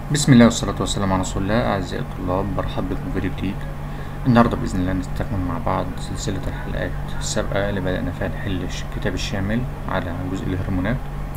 بسم الله والصلاة والسلام على رسول الله أعزائي الطلاب برحب بكم في فيديو جديد النهاردة بإذن الله نستكمل مع بعض سلسلة الحلقات السابقة اللي بدأنا فيها نحل الكتاب الشامل على جزء الهرمونات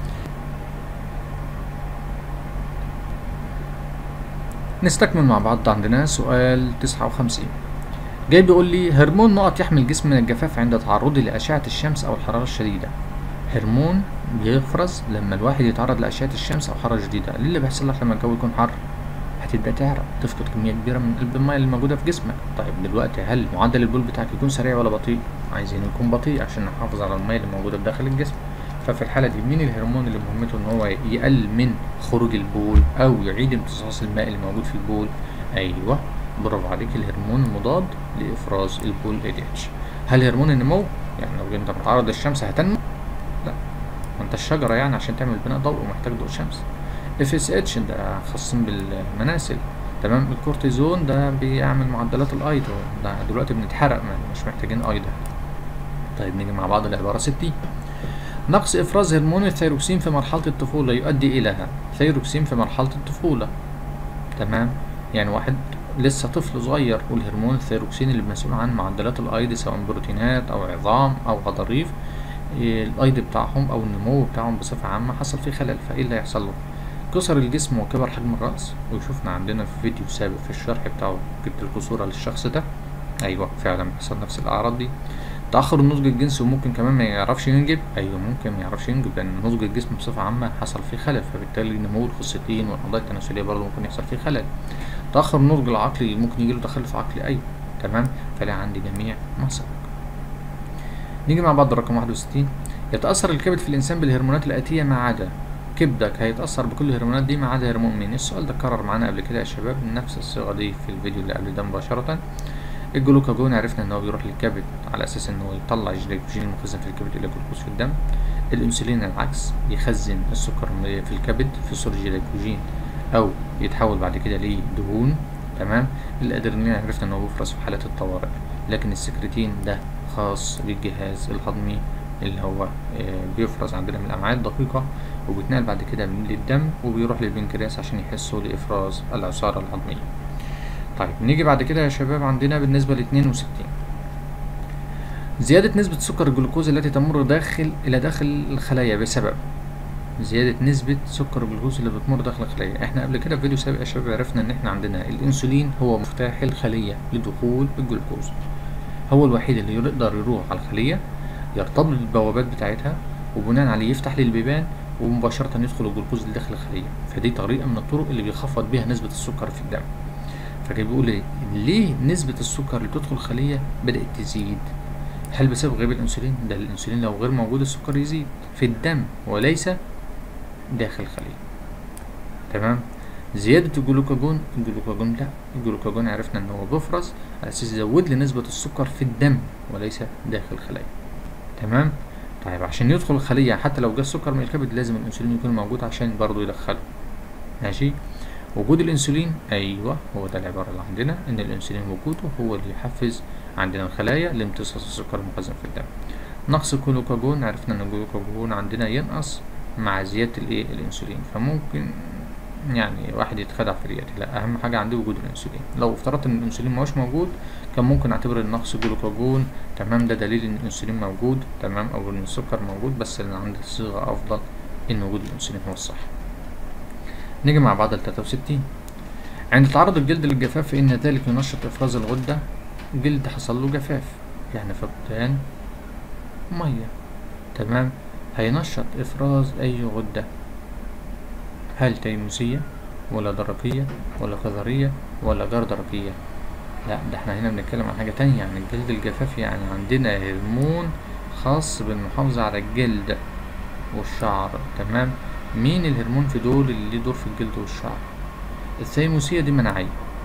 نستكمل مع بعض عندنا سؤال تسعة وخمسين جاي بيقول لي هرمون نقط يحمي الجسم من الجفاف عند تعرضه لأشعة الشمس أو الحرارة الشديدة هرمون بيفرز لما الواحد يتعرض لأشعة الشمس أو حرارة شديدة اللي بيحصل لك لما الجو يكون حر هتبدأ تعرق تفقد كمية كبيرة من قلب المية اللي موجودة في جسمك طيب دلوقتي هل معدل البول بتاعك يكون سريع ولا بطيء عايزين يكون بطيء عشان نحافظ على المية اللي موجودة بداخل الجسم ففي الحالة دي مين الهرمون اللي مهمته ان هو يقلل من خروج البول او يعيد امتصاص الماء اللي موجود في البول ايوه برافو عليك الهرمون المضاد لافراز البول ADH هل هرمون النمو يعني لو انت متعرض للشمس هتنمو لا ما انت الشجرة يعني عشان تعمل بناء ضوئي ومحتاج ضوء شمس اف اس اتش ده خاص بالمناسل تمام الكورتيزون ده بيعمل معدلات الايض ده دلوقتي بنتحرق مش محتاجين ايضا طيب نيجي مع بعض العبارة 60 نقص افراز هرمون الثيروكسين في مرحلة الطفولة يؤدي الى ثيروكسين في مرحلة الطفولة تمام يعني واحد لسه طفل صغير والهرمون الثيروكسين اللي مسؤول عن معدلات الايض سواء بروتينات او عظام او غضاريف الايض بتاعهم او النمو بتاعهم بصفة عامة حصل فيه خلل فايه اللي هيحصل له كسر الجسم وكبر حجم الرأس وشوفنا عندنا في فيديو سابق في الشرح بتاعه جبت لكم صورة للشخص ده ايوه فعلا بيحصل نفس الاعراض دي تأخر النضج الجنسي وممكن كمان ما يعرفش ينجب أيوة ممكن ما يعرفش ينجب لأن نضج الجسم بصفة عامة حصل فيه خلل فبالتالي نمو الخصيتين والأعضاء التناسلية برضه ممكن يحصل فيه خلل تأخر النضج العقلي ممكن يجيله تخلف عقلي أيوة تمام فلا عندي جميع ما سبق نيجي مع بعض رقم واحد وستين يتأثر الكبد في الإنسان بالهرمونات الآتية ما عدا كبدك هيتأثر بكل الهرمونات دي ما عدا هرمون مين السؤال ده اتكرر معانا قبل كده يا شباب نفس الصيغة دي في الفيديو اللي قبل ده مباشرة الجلوكاجون عرفنا ان هو بيروح للكبد على اساس ان هو يطلع الجلوكوجين المخزن في الكبد الى جلوكوز في الدم الانسولين العكس يخزن السكر في الكبد في صورة جلوكوجين او يتحول بعد كده لدهون تمام الادرينالين عرفنا ان هو بيفرز في حالات الطوارئ لكن السكرتين ده خاص بالجهاز الهضمي اللي هو بيفرز عندنا من الامعاء الدقيقه وبيتنقل بعد كده للدم وبيروح للبنكرياس عشان يحسوا لافراز العصاره الهضميه طيب نيجي بعد كده يا شباب عندنا بالنسبة ل 62 زيادة نسبة سكر الجلوكوز التي تمر داخل إلى داخل الخلايا بسبب زيادة نسبة سكر الجلوكوز اللي بتمر داخل الخلية احنا قبل كده في فيديو سابق يا شباب عرفنا ان احنا عندنا الانسولين هو مفتاح الخلية لدخول الجلوكوز هو الوحيد اللي يقدر يروح على الخلية يرتبط بالبوابات بتاعتها وبناء عليه يفتح لي البيبان ومباشرة يدخل الجلوكوز لداخل الخلية فدي طريقة من الطرق اللي بيخفض بيها نسبة السكر في الدم فجاي بيقول ايه ليه نسبة السكر اللي بتدخل الخلية بدأت تزيد هل بسبب غياب الانسولين ده الانسولين لو غير موجود السكر يزيد في الدم وليس داخل الخلية تمام زيادة الجلوكاجون الجلوكاجون لا الجلوكاجون عرفنا ان هو بيفرز على اساس يزود لي نسبة السكر في الدم وليس داخل الخلية تمام طيب عشان يدخل الخلية حتى لو جه السكر من الكبد لازم الانسولين يكون موجود عشان برضه يدخله ماشي وجود الانسولين ايوه هو ده العباره اللي عندنا ان الانسولين وجوده هو اللي يحفز عندنا الخلايا لامتصاص السكر المخزن في الدم نقص الجلوكاجون عرفنا ان الجلوكاجون عندنا ينقص مع زياده الايه الانسولين فممكن يعني واحد يتخدع في ديت لا اهم حاجه عندي وجود الانسولين لو افترضت ان الانسولين ماهوش موجود كان ممكن اعتبر ان نقص الجلوكاجون تمام ده دليل ان الانسولين موجود تمام او ان السكر موجود بس اللي عندي الصيغه افضل ان وجود الانسولين هو الصح نيجي مع بعض ال 63 عند تعرض الجلد للجفاف فإن ذلك ينشط إفراز الغدة الجلد حصل له جفاف يعني فقدان مية تمام هينشط إفراز أي غدة هل تيموسية ولا درقية ولا كظرية ولا جردرقية لا ده احنا هنا بنتكلم عن حاجة تانية يعني الجلد الجفاف يعني عندنا هرمون خاص بالمحافظة على الجلد والشعر تمام مين الهرمون في دول اللي ليه دور في الجلد والشعر الثيموسية دي مناعية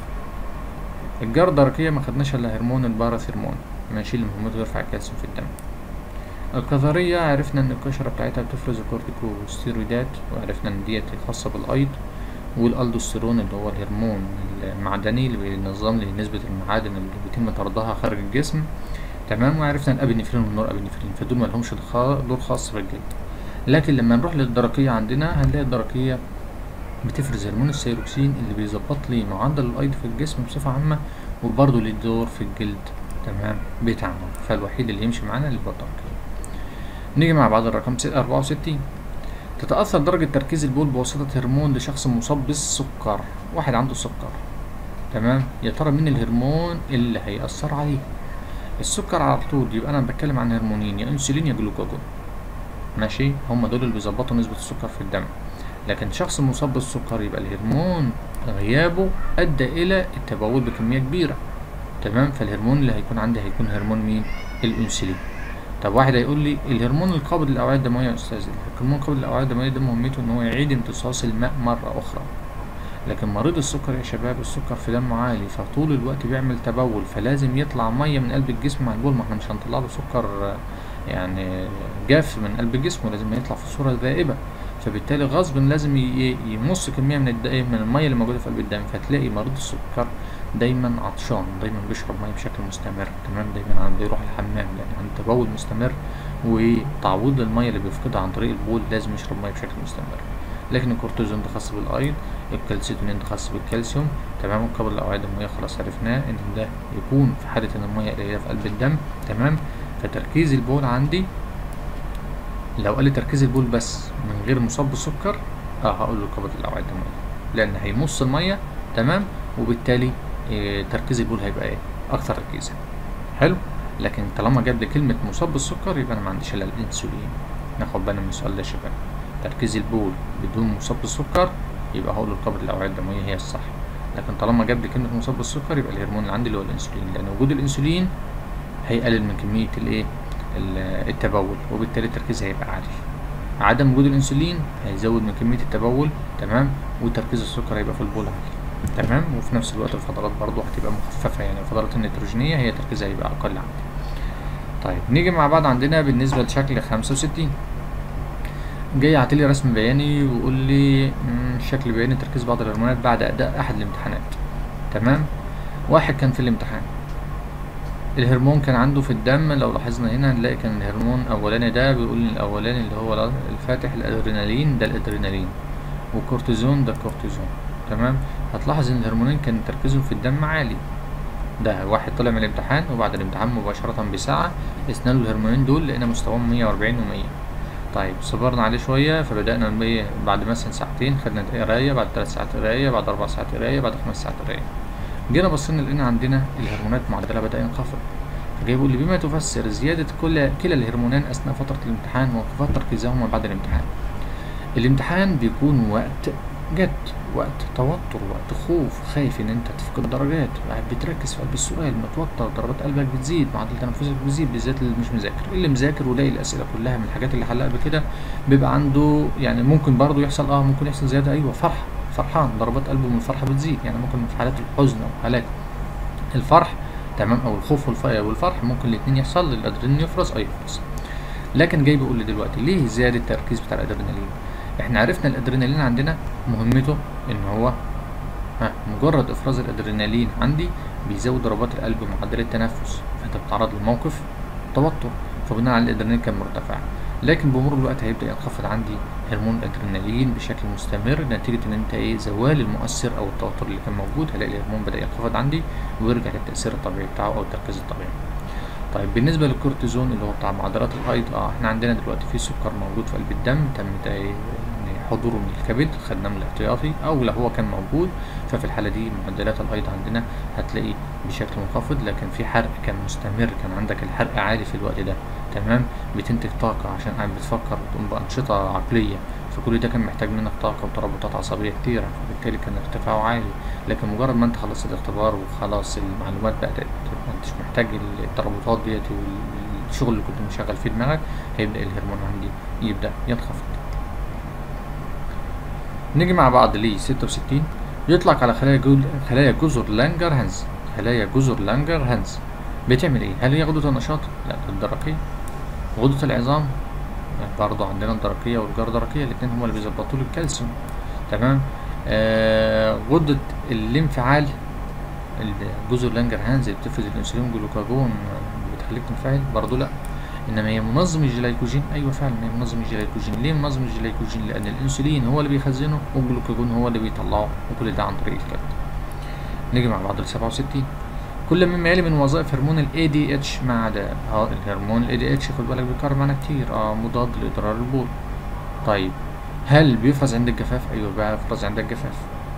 الجردرقية ما خدناش الا هرمون الباراثيرمون ماشي اللي مهمته يرفع الكالسيوم في الدم الكظرية عرفنا ان القشرة بتاعتها بتفرز الكورتيكوستيرويدات وعرفنا ان ديت خاصة بالايض والالدوستيرون اللي هو الهرمون المعدني اللي بينظم لي نسبة المعادن اللي بيتم طردها خارج الجسم تمام وعرفنا الابنفرين والنور ابنفرين فدول ملهمش دور خاص في الجلد لكن لما نروح للدرقية عندنا هنلاقي الدرقية بتفرز هرمون الثيروكسين اللي بيظبط لي معدل الايض في الجسم بصفه عامه وبرضه ليه دور في الجلد تمام بتاعنا فالوحيد اللي يمشي معانا البطاقة نيجي مع بعض الرقم 64 تتأثر درجة تركيز البول بواسطة هرمون لشخص مصاب بالسكر واحد عنده سكر تمام يا ترى مين الهرمون اللي هيأثر عليه السكر على طول يبقى انا بتكلم عن هرمونين يا انسولين يا جلوكاجون ماشي هم دول اللي بيظبطوا نسبة السكر في الدم لكن شخص مصاب بالسكر يبقى الهرمون غيابه ادى الى التبول بكمية كبيرة تمام فالهرمون اللي هيكون عندي هيكون هرمون مين الانسولين طب واحد هيقول لي الهرمون القابض للاوعيه الدمويه يا استاذ الهرمون القابض للاوعيه الدمويه ده مهمته ان هو يعيد امتصاص الماء مره اخرى لكن مريض السكر يا شباب السكر في دمه عالي فطول الوقت بيعمل تبول فلازم يطلع ميه من قلب الجسم مع البول ما احنا مش هنطلع له سكر يعني جاف من قلب جسمه لازم يطلع في صوره ذائبه فبالتالي غصب لازم يمص كميه من من الميه اللي موجوده في قلب الدم فتلاقي مريض السكر دايما عطشان دايما بيشرب ميه بشكل مستمر تمام دايما عم بيروح الحمام يعني عنده تبول مستمر وتعويض الميه اللي بيفقدها عن طريق البول لازم يشرب ميه بشكل مستمر لكن الكورتيزون ده خاص بالايض الكالسيتونين ده خاص بالكالسيوم تمام وقبل الاوعيه الدمويه خلاص عرفناه ان ده يكون في حاله ان الميه قليله في قلب الدم تمام فتركيز البول عندي لو قال لي تركيز البول بس من غير مصاب بالسكر اه هقول له قبل الاوعيه الدمويه لان هيمص الميه تمام وبالتالي إيه تركيز البول هيبقى ايه اكثر تركيزا حلو لكن طالما جاب لي كلمه مصاب بالسكر يبقى انا ما عنديش الا الانسولين ناخد بالنا من السؤال ده يا شباب تركيز البول بدون مصاب بالسكر يبقى هقول له قبل الاوعيه الدمويه هي الصح لكن طالما جاب لي كلمه مصاب بالسكر يبقى الهرمون اللي عندي اللي هو الانسولين لان وجود الانسولين هيقلل من كميه الايه التبول وبالتالي التركيز هيبقى عالي عدم وجود الانسولين هيزود من كميه التبول تمام وتركيز السكر هيبقى في البول عالي تمام وفي نفس الوقت الفضلات برضو هتبقى مخففه يعني الفضلات النيتروجينيه هي تركيزها هيبقى اقل عندي طيب نيجي مع بعض عندنا بالنسبه لشكل 65 جاي عاتلي رسم بياني ويقول لي شكل بياني تركيز بعض الهرمونات بعد اداء احد الامتحانات تمام واحد كان في الامتحان الهرمون كان عنده في الدم لو لاحظنا هنا هنلاقي كان الهرمون الاولاني ده بيقول الاولاني اللي هو الفاتح الادرينالين ده الادرينالين والكورتيزون ده الكورتيزون تمام هتلاحظ ان الهرمونين كان تركيزهم في الدم عالي ده واحد طلع من الامتحان وبعد الامتحان مباشرة بساعة قسنا له الهرمونين دول لقينا مستواهم مية وأربعين ومية طيب صبرنا عليه شوية فبدأنا المية بعد مثلا ساعتين خدنا قراية بعد تلات ساعات قراية بعد أربع ساعات قراية بعد خمس ساعات قراية جينا بصينا لقينا عندنا الهرمونات معدلها بدأ ينخفض فجاي بيقول لي بما تفسر زيادة كل كلا الهرمونان أثناء فترة الامتحان وانخفاض تركيزهما بعد الامتحان الامتحان بيكون وقت جد وقت توتر وقت خوف خايف ان انت تفقد درجات قاعد بتركز في قلب السؤال متوتر ضربات قلبك بتزيد معدل تنفسك بيزيد بالذات اللي مش مذاكر اللي مذاكر ولاقي الاسئله كلها من الحاجات اللي حلها قبل كده بيبقى عنده يعني ممكن برضه يحصل اه ممكن يحصل زياده ايوه فرح فرحان ضربات قلبه من الفرحه بتزيد يعني ممكن في حالات الحزن او حالات الفرح تمام او الخوف والفرح ممكن الاثنين يحصل الادرينالين يفرز او يفرز لكن جاي بيقول لي دلوقتي ليه زياده التركيز بتاع الادرينالين احنا عرفنا الادرينالين عندنا مهمته ان هو ها مجرد افراز الادرينالين عندي بيزود ضربات القلب ومعدل التنفس فانت بتتعرض لموقف توتر فبناء على الادرينالين كان مرتفع لكن بمرور الوقت هيبدا ينخفض عندي هرمون الادرينالين بشكل مستمر نتيجه ان انت ايه زوال المؤثر او التوتر اللي كان موجود هلاقي الهرمون بدا ينخفض عندي ويرجع للتاثير الطبيعي بتاعه او التركيز الطبيعي طيب بالنسبة للكورتيزون اللي هو بتاع معدلات الأيض اه احنا عندنا دلوقتي في سكر موجود في قلب الدم تم حضوره من الكبد خدناه من الاحتياطي او لو هو كان موجود ففي الحالة دي معدلات الأيض عندنا هتلاقي بشكل منخفض لكن في حرق كان مستمر كان عندك الحرق عالي في الوقت ده تمام بتنتج طاقة عشان قاعد بتفكر وتقوم بأنشطة عقلية فكل ده كان محتاج منك طاقة وتربطات عصبية كتيرة فبالتالي كان ارتفاعه عالي لكن مجرد ما انت خلصت الاختبار وخلاص المعلومات بقت ما انتش محتاج التربطات ديت والشغل اللي كنت مشغل فيه دماغك هيبدأ الهرمون عندي يبدأ ينخفض نيجي مع بعض ل 66 يطلق على خلايا جول خلايا جزر لانجر هانز خلايا جزر لانجر هانز بتعمل ايه؟ هل هي غدة النشاط؟ لا الدرقية غدة العظام برضه عندنا الدرقية والجردرقية الاتنين هما اللي بيظبطوا لي الكالسيوم تمام آه غدة الانفعال جزر لانجر هانز اللي بتفرز الانسولين والجلوكاجون بتخليك تنفعل برضه لا انما هي منظم الجلايكوجين ايوه فعلا هي منظم الجلايكوجين ليه منظم الجلايكوجين لان الانسولين هو اللي بيخزنه والجلوكاجون هو اللي بيطلعه وكل ده عن طريق الكبد نيجي مع بعض ل 67 كل مما يلي من وظائف هرمون ال ADH ما عدا اه الهرمون ال ADH خد بالك بيكرر معانا كتير اه مضاد لإضرار البول طيب هل بيفرز عند الجفاف؟ أيوه بيفرز عند الجفاف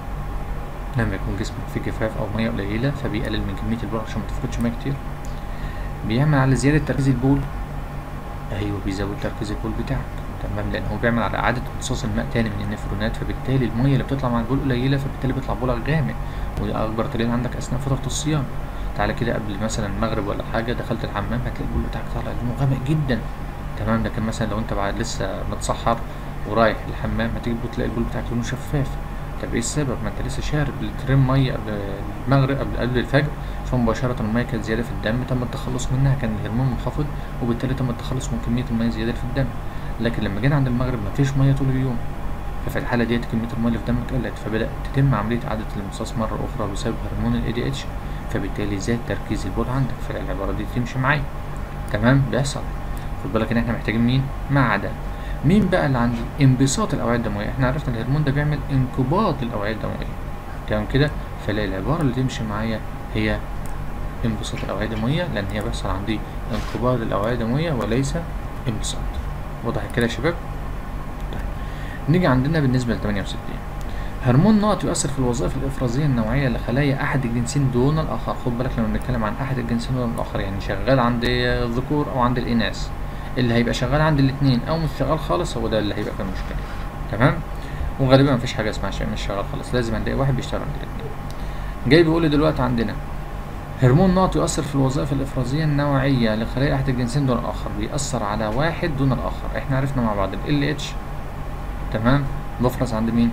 لما يكون جسمك فيه جفاف أو مية قليلة فبيقلل من كمية البول عشان ما تفقدش مية كتير بيعمل على زيادة تركيز البول أيوه بيزود تركيز البول بتاعك تمام لأن هو بيعمل على إعادة امتصاص الماء تاني من النفرونات فبالتالي المية اللي بتطلع مع البول قليلة فبالتالي بيطلع بولك غامق وده أكبر دليل عندك أثناء فترة الصيام تعالى كده قبل مثلا المغرب ولا حاجة دخلت الحمام هتلاقي البول بتاعك طالع لونه غامق جدا تمام لكن مثلا لو انت بعد لسه متسحر ورايح الحمام هتيجي تلاقي البول بتاعك لونه شفاف طب ايه السبب ما انت لسه شارب لترين ميه قبل المغرب قبل قبل الفجر فمباشرة المية كانت زيادة في الدم تم التخلص منها كان الهرمون منخفض وبالتالي تم التخلص من كمية المية زيادة في الدم لكن لما جينا عند المغرب مفيش مية طول اليوم ففي الحالة ديت كمية المية اللي في دمك قلت فبدأ تتم عملية إعادة الامتصاص مرة أخرى بسبب هرمون ال ADH فبالتالي زاد تركيز البول عندك فالعبارة دي تمشي معايا تمام بيحصل خد بالك ان احنا محتاجين مين معدن مين بقى اللي عندي انبساط الاوعيه الدمويه احنا عرفنا الهرمون ده بيعمل انقباض للاوعيه الدمويه تمام كده فلاقي العباره اللي تمشي معايا هي انبساط الاوعيه الدمويه لان هي بيحصل عندي انقباض الاوعيه الدمويه وليس انبساط واضح كده يا شباب طيب نيجي عندنا بالنسبه ل 68 هرمون نقط يؤثر في الوظائف الافرازيه النوعيه لخلايا احد الجنسين دون الاخر خد بالك لما بنتكلم عن احد الجنسين دون الاخر يعني شغال عند الذكور او عند الاناث اللي هيبقى شغال عند الاثنين او مش شغال خالص هو ده اللي هيبقى فيه مشكله تمام وغالبا مفيش حاجه اسمها شيء مش شغال خالص لازم هنلاقي واحد بيشتغل عند الاثنين جاي بيقول لي دلوقتي عندنا هرمون نقط يؤثر في الوظائف الافرازيه النوعيه لخلايا احد الجنسين دون الاخر بيأثر على واحد دون الاخر احنا عرفنا مع بعض ال LH تمام بفرز عند مين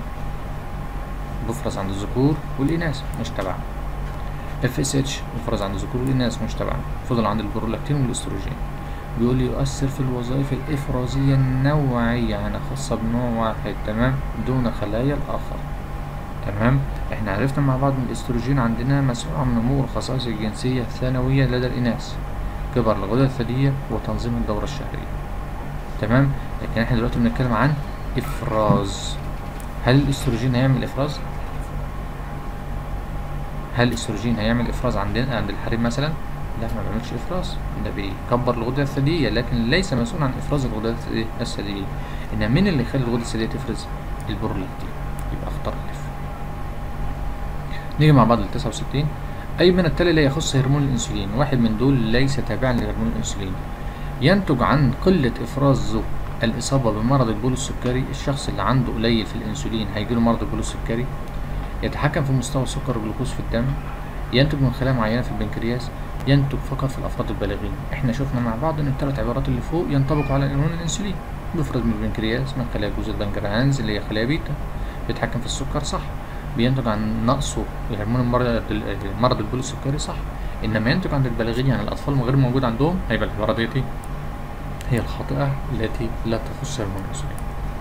بفرز عند الذكور والإناث مش تبعنا اف اس اتش بفرز عند الذكور والإناث مش تبعنا فضل عند البرولاكتين والاستروجين بيقول لي يؤثر في الوظائف الإفرازية النوعية يعني خاصة بنوع واحد تمام دون خلايا الآخر تمام احنا عرفنا مع بعض ان الاستروجين عندنا مسؤول عن نمو الخصائص الجنسية الثانوية لدى الإناث كبر الغدة الثدية وتنظيم الدورة الشهرية تمام لكن احنا دلوقتي بنتكلم عن إفراز هل الاستروجين هيعمل إفراز؟ هل الاستروجين هيعمل افراز عندنا عند الحريم مثلا لا ما بيعملش افراز ده بيكبر الغده الثدييه لكن ليس مسؤول عن افراز الغده الثدييه انما مين اللي يخلي الغده الثدييه تفرز البرولاكتين يبقى اختار الف نيجي مع بعض ل 69 اي من التالي لا يخص هرمون الانسولين واحد من دول ليس تابعا لهرمون الانسولين ينتج عن قله افراز الاصابه بمرض البول السكري الشخص اللي عنده قليل في الانسولين هيجيله مرض البول السكري يتحكم في مستوى سكر الجلوكوز في الدم ينتج من خلايا معينة في البنكرياس ينتج فقط في الأفراد البالغين احنا شفنا مع بعض ان الثلاث عبارات اللي فوق ينطبقوا على هرمون الانسولين بيفرز من البنكرياس من خلايا جزء البنكرياس اللي هي خلايا بيتا بيتحكم في السكر صح بينتج عن نقصه هرمون المرض مرض البول السكري صح انما ينتج عند البالغين يعني الاطفال غير موجود عندهم هيبقى العباره ديتي هي الخاطئه التي لا تخص هرمون الانسولين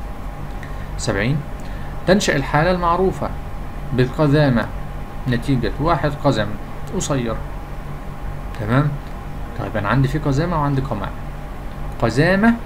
70 تنشأ الحالة المعروفة بالقزامة نتيجة واحد قزم قصير تمام طيب أنا عندي في قزامة وعندي قماء قزامة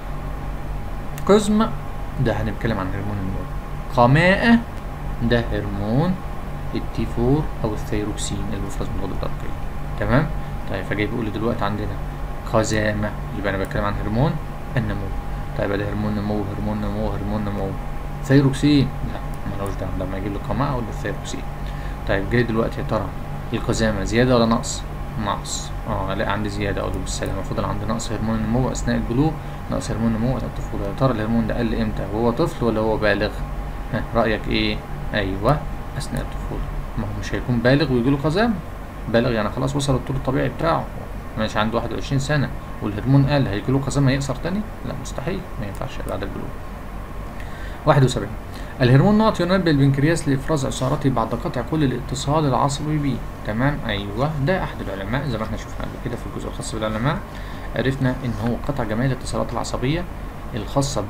قزم ده هنتكلم عن هرمون النمو قماءة ده هرمون التي 4 أو الثيروكسين اللي بيفرز من الغدة الدرقية تمام طيب فجاي بيقول لي دلوقتي عندنا قزامة يبقى أنا بتكلم عن هرمون النمو طيب ده هرمون نمو هرمون نمو هرمون نمو ثيروكسين لا ملوش دعوه لما يجيب له قماء ولا الثيروكسين طيب جاي دلوقتي يا ترى القزامه زياده ولا نقص نقص اه لا عندي زياده اقول بالسلامه فضل عندي نقص هرمون النمو اثناء البلوغ نقص هرمون النمو اثناء الطفوله يا ترى الهرمون ده قل امتى وهو طفل ولا هو بالغ ها رايك ايه ايوه اثناء الطفوله ما هو مش هيكون بالغ ويجي له قزامه بالغ يعني خلاص وصل الطول الطبيعي بتاعه ماشي عنده 21 سنه والهرمون قل هيجي له قزامه يقصر تاني لا مستحيل ما ينفعش بعد البلوغ 71 الهرمون نقط ينبه البنكرياس لافراز عصارته بعد قطع كل الاتصال العصبي به تمام ايوه ده احد العلماء زي ما احنا شفنا قبل كده في الجزء الخاص بالعلماء عرفنا ان هو قطع جميع الاتصالات العصبيه الخاصه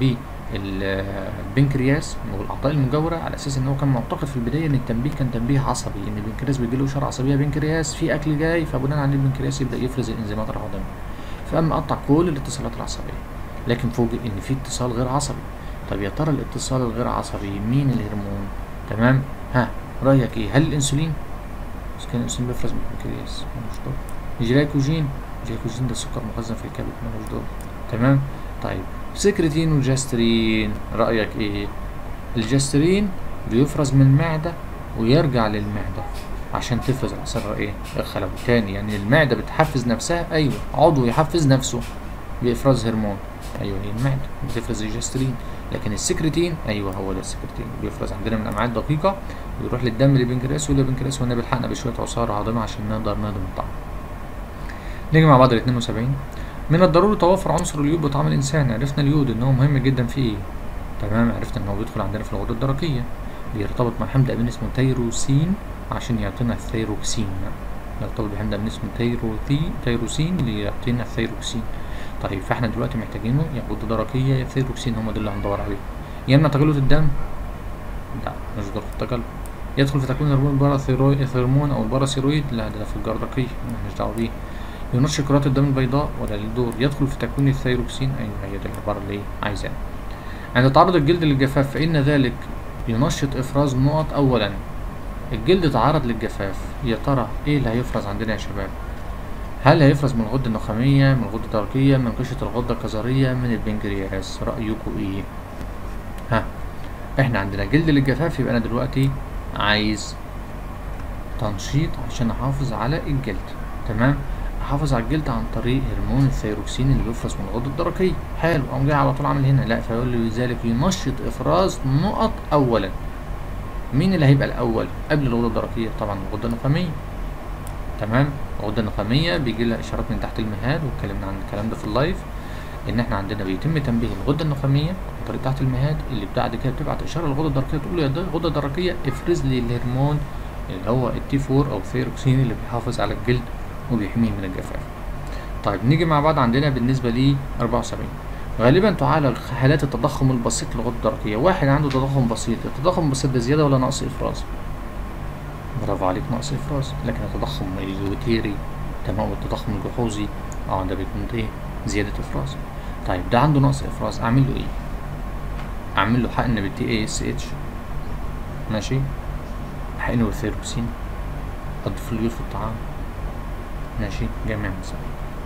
بالبنكرياس والاعضاء المجاوره على اساس ان هو كان معتقد في البدايه ان التنبيه كان تنبيه عصبي ان البنكرياس بيجي له اشاره عصبيه بنكرياس في اكل جاي فبناء عليه البنكرياس يبدا يفرز الانزيمات الهضميه فقام مقطع كل الاتصالات العصبيه لكن فوجئ ان في اتصال غير عصبي طب يا ترى الاتصال الغير عصبي مين الهرمون تمام ها رايك ايه هل الانسولين بس كان الانسولين بيفرز من البنكرياس ملوش دور الجلايكوجين الجلايكوجين ده سكر مخزن في الكبد ملوش دور تمام طيب سكرتين وجاسترين رايك ايه الجاسترين بيفرز من المعده ويرجع للمعده عشان تفرز الاثار ايه الخلوي تاني يعني المعده بتحفز نفسها ايوه عضو يحفز نفسه بافراز هرمون ايوه هي المعده بتفرز الجسترين لكن السكرتين ايوه هو ده السكرتين بيفرز عندنا من الامعاء الدقيقه ويروح للدم للبنكرياس والبنكرياس هنا بيلحقنا بشويه عصاره هاضمه عشان نقدر نهضم الطعام نيجي مع بعض ال 72 من الضروري توافر عنصر اليود بطعام الانسان عرفنا اليود ان هو مهم جدا في ايه تمام عرفنا ان هو بيدخل عندنا في الغده الدرقيه بيرتبط مع حمض امين اسمه تيروسين عشان يعطينا الثيروكسين نرتبط بحمض امين اسمه تيروثي تيروسين اللي يعطينا الثيروكسين طيب فاحنا دلوقتي محتاجينه يا غده درقيه يا ثيروكسين هم دول اللي هندور عليه يا اما تجلط الدم لا مش ضروري التجلط يدخل في تكوين هرمون الباراثيرمون او الباراثيرويد لا ده في الجردقية مالناش دعوه بيه ينشط كرات الدم البيضاء ولا للدور يدخل في تكوين الثيروكسين ايوه هي دي العباره اللي ايه عايزاها عند تعرض الجلد للجفاف فان ذلك ينشط افراز نقط اولا الجلد تعرض للجفاف يا ترى ايه اللي هيفرز عندنا يا شباب هل هيفرز من الغدة النخامية من الغدة الدرقية من قشرة الغدة الكظرية من البنكرياس رأيكم ايه ها احنا عندنا جلد للجفاف يبقى انا دلوقتي عايز تنشيط عشان احافظ على الجلد تمام احافظ على الجلد عن طريق هرمون الثيروكسين اللي بيفرز من الغدة الدرقية حلو قام جاي على طول عامل هنا لا فيقول لي ذلك ينشط افراز نقط اولا مين اللي هيبقى الاول قبل الغدة الدرقية طبعا الغدة النخامية تمام الغدة النخامية بيجي لها اشارات من تحت المهاد واتكلمنا عن الكلام ده في اللايف ان احنا عندنا بيتم تنبيه الغدة النخامية عن طريق تحت المهاد اللي بعد كده بتبعت اشارة للغدة الدرقية تقول له يا غدة درقية افرز لي الهرمون اللي هو التي 4 او الثيروكسين اللي بيحافظ على الجلد وبيحميه من الجفاف طيب نيجي مع بعض عندنا بالنسبة ل 74 غالبا تعالج حالات التضخم البسيط للغدة الدرقية واحد عنده تضخم بسيط التضخم البسيط ده زيادة ولا نقص إفراز برافو عليك نقص إفراز لكن التضخم اليوتيري تمام التضخم الجحوظي اه ده بيكون ايه زيادة إفراز طيب ده عنده نقص إفراز أعمل له إيه أعمل له حقن بالتي اي اس اتش ماشي حقنه بالثيروكسين أضيف له في الطعام ماشي جميع مسائل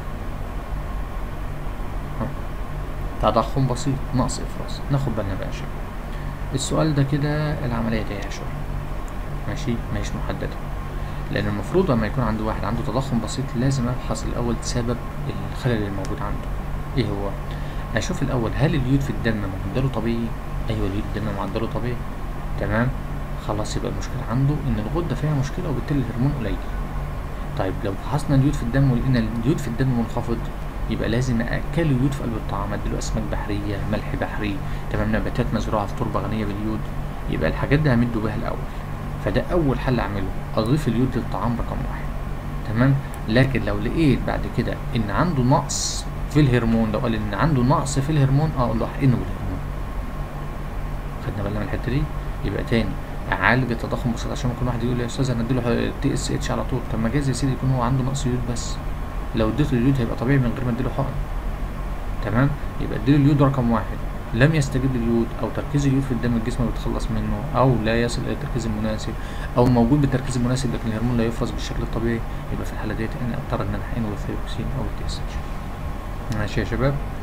تضخم بسيط نقص افراز ناخد بالنا بقى يا شباب السؤال ده كده العمليه تايهه شويه ماشي ماهيش محدده لان المفروض لما يكون عند واحد عنده تضخم بسيط لازم ابحث الاول سبب الخلل الموجود عنده ايه هو اشوف الاول هل اليود في الدم معدله طبيعي ايوه اليود في الدم معدله طبيعي تمام خلاص يبقى المشكله عنده ان الغده فيها مشكله وبالتالي الهرمون قليل طيب لو فحصنا اليود في الدم ولقينا اليود في الدم منخفض يبقى لازم اكل يود في قلب الطعام اديله اسماك بحريه ملح بحري تمام نباتات مزروعه في تربه غنيه باليود يبقى الحاجات دي همده بها الاول فده اول حل اعمله اضيف اليود للطعام رقم واحد تمام لكن لو لقيت بعد كده ان عنده نقص في الهرمون لو قال ان عنده نقص في الهرمون اقول له احقنه بالهرمون خدنا بالنا من الحته دي يبقى تاني اعالج التضخم بسيط عشان ممكن واحد يقول لي يا استاذ انا اديله تي اس اتش على طول طب ما جايز يا سيدي يكون هو عنده نقص يود بس لو اديته اليود هيبقى طبيعي من غير ما اديله حقن تمام يبقى اديله اليود رقم واحد لم يستجيب لليود او تركيز اليود في الدم الجسم بيتخلص منه او لا يصل الى التركيز المناسب او موجود بالتركيز المناسب لكن الهرمون لا يفرز بالشكل الطبيعي يبقى في الحاله ديت انا اضطر ان انا احقنه بالثيروكسين او التي اس اتش ماشي يا شباب